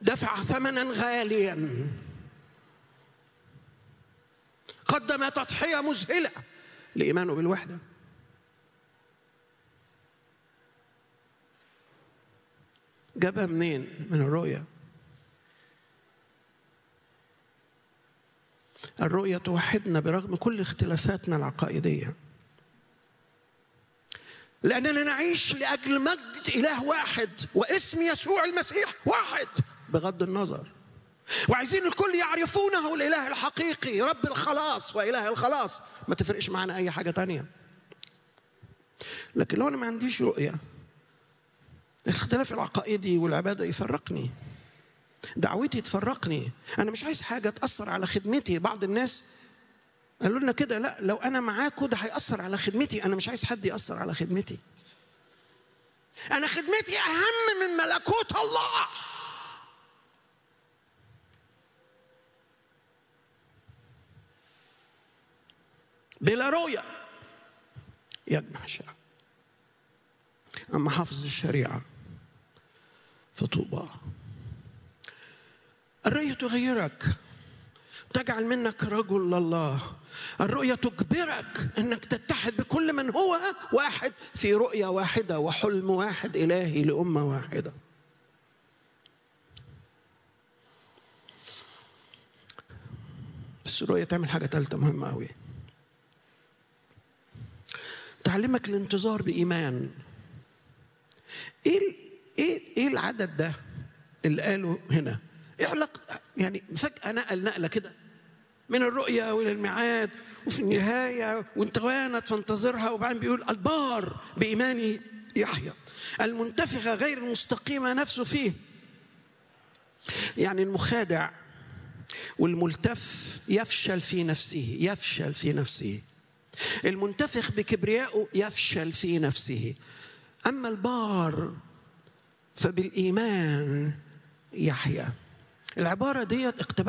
دفع ثمنا غاليا قدم تضحيه مذهله لايمانه بالوحده جابها منين من الرؤيه الرؤيه توحدنا برغم كل اختلافاتنا العقائديه لاننا نعيش لاجل مجد اله واحد واسم يسوع المسيح واحد بغض النظر وعايزين الكل يعرفونه الاله الحقيقي رب الخلاص واله الخلاص ما تفرقش معانا اي حاجه تانية لكن لو انا ما عنديش رؤيه الاختلاف العقائدي والعباده يفرقني دعوتي تفرقني انا مش عايز حاجه تاثر على خدمتي بعض الناس قالوا لنا كده لا لو انا معاكم ده هياثر على خدمتي انا مش عايز حد ياثر على خدمتي انا خدمتي اهم من ملكوت الله بلا رؤيه يجمع الشعب اما حافظ الشريعه فطوبى الرؤيه تغيرك تجعل منك رجل لله الرؤية تجبرك أنك تتحد بكل من هو واحد في رؤية واحدة وحلم واحد إلهي لأمة واحدة بس الرؤية تعمل حاجة ثالثة مهمة أوي تعلمك الانتظار بإيمان إيه إيه إيه العدد ده اللي قاله هنا؟ إيه علاقة يعني فجأة نقل نقلة كده من الرؤية وإلى الميعاد وفي النهاية وانت وانت فانتظرها وبعدين بيقول البار بإيمانه يحيى المنتفخة غير المستقيمة نفسه فيه يعني المخادع والملتف يفشل في نفسه يفشل في نفسه المنتفخ بكبريائه يفشل في نفسه أما البار فبالإيمان يحيى العبارة ديت اقتبسها